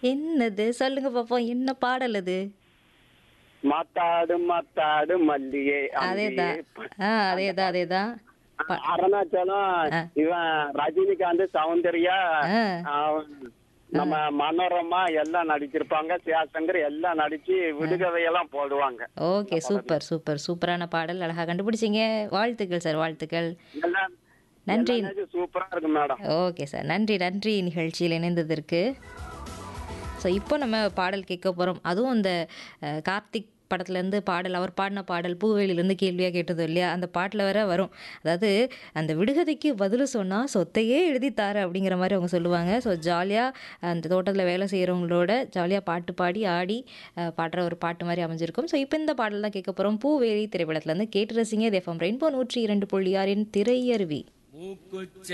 என்னது சொல்லுங்க பாப்போம் என்ன பாடல் அது மாத்தாடு மாத்தாடு மல்லிகை அதேதான் ஆ அதேதான் அதேதான் ப- அருணாச்சலம் இவன் ரஜினிகாந்த் சௌந்தர்யா ஆ. அவன் நம்ம மனோரமா எல்லாம் நடிச்சிருப்பாங்க சியாசங்கர் எல்லாம் நடிச்சு விடுகதையெல்லாம் போடுவாங்க ஓகே சூப்பர் சூப்பர் சூப்பரான பாடல் அழகா கண்டுபிடிச்சீங்க வாழ்த்துக்கள் சார் வாழ்த்துக்கள் எல்லாம் நன்றி சூப்பரா இருக்கு மேடம் ஓகே சார் நன்றி நன்றி நிகழ்ச்சியில் இணைந்ததற்கு ஸோ இப்போ நம்ம பாடல் கேட்க போகிறோம் அதுவும் அந்த அஹ், கார்த்திக் படத்துலேருந்து பாடல் அவர் பாடின பாடல் பூவேலிலேருந்து கேள்வியாக கேட்டது இல்லையா அந்த பாட்டில் வேற வரும் அதாவது அந்த விடுகதைக்கு பதில் சொன்னால் சொத்தையே எழுதித்தாரு அப்படிங்கிற மாதிரி அவங்க சொல்லுவாங்க ஸோ ஜாலியாக அந்த தோட்டத்தில் வேலை செய்கிறவங்களோட ஜாலியாக பாட்டு பாடி ஆடி அஹ், பாடுற ஒரு பாட்டு மாதிரி அமைஞ்சிருக்கும் ஸோ இப்போ இந்த பாடல் தான் கேட்க போகிறோம் பூவேலி திரைப்படத்துலேருந்து கேட்டு ரசிங்க தேஃபம் ரெயின்போ நூற்றி இரண்டு புள்ளி ஆறின் திரையருவி மூக்குச்ச